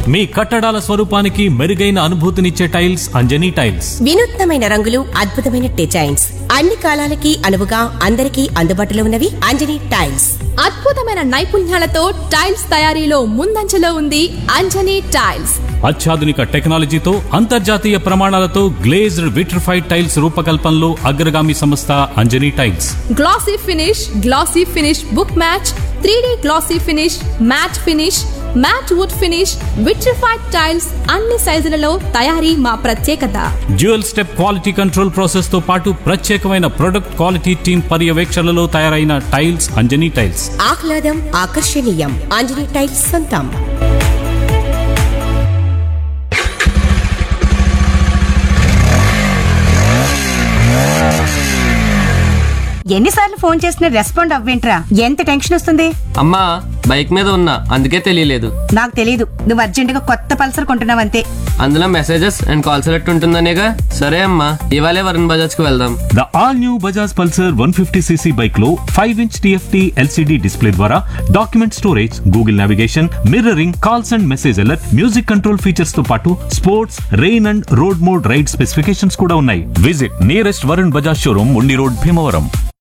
మీ కట్టడాల స్వరూపానికి మెరుగైన అనుభూతినిచ్చే టైల్స్ అంజనీ టైల్స్ వినూత్నమైన రంగులు అద్భుతమైన డిజైన్స్ అన్ని కాలాలకి అనువుగా అందరికీ అందుబాటులో ఉన్నవి అంజనీ టైల్స్ అద్భుతమైన నైపుణ్యాలతో టైల్స్ తయారీలో ముందంజలో ఉంది అంజనీ టైల్స్ అత్యాధునిక టెక్నాలజీతో అంతర్జాతీయ ప్రమాణాలతో గ్లేజ్డ్ విట్రిఫైడ్ టైల్స్ రూపకల్పనలో అగ్రగామి సంస్థ Anjani tiles glossy finish glossy finish book match three glossy finish matt finish matt wood finish vitrified tiles అన్ని సైజులలో తయారీ మా ప్రత్యేకత dual step quality control process తో పాటు ప్రత్యేకమైన ప్రొడక్ట్ క్వాలిటీ టీమ్ పర్యవేక్షణలో తయారైన టైల్స్ అంజనీ టైల్స్ ఆహ్లాదం ఆకర్షణీయం అంజనీ టైల్స్ సొంతం ఎన్నిసార్లు ఫోన్ చేసినా రెస్పాండ్ అవ్వేంట్రా ఎంత టెన్షన్ వస్తుంది అమ్మా బైక్ మీద ఉన్నా అందుకే తెలియలేదు నాకు తెలియదు నువ్వు అర్జెంటుగా కొత్త పల్సర్ కొంటున్నావంతే అందులో మెసేజెస్ అండ్ కాల్ సెలెక్ట్ ఉంటుందనేగా సరే అమ్మా ఇవాళే వరుణ్ బజాజ్ కు వెళ్దాం the all new Bajaj Pulsar one fifty CC bike లో five inch TFT LCD display ద్వారా document storage Google navigation mirroring calls and message alert music control features తో పాటు sports rain and road mode ride specifications కూడా ఉన్నాయి visit nearest Varun Bajaj showroom Undi road Bhimavaram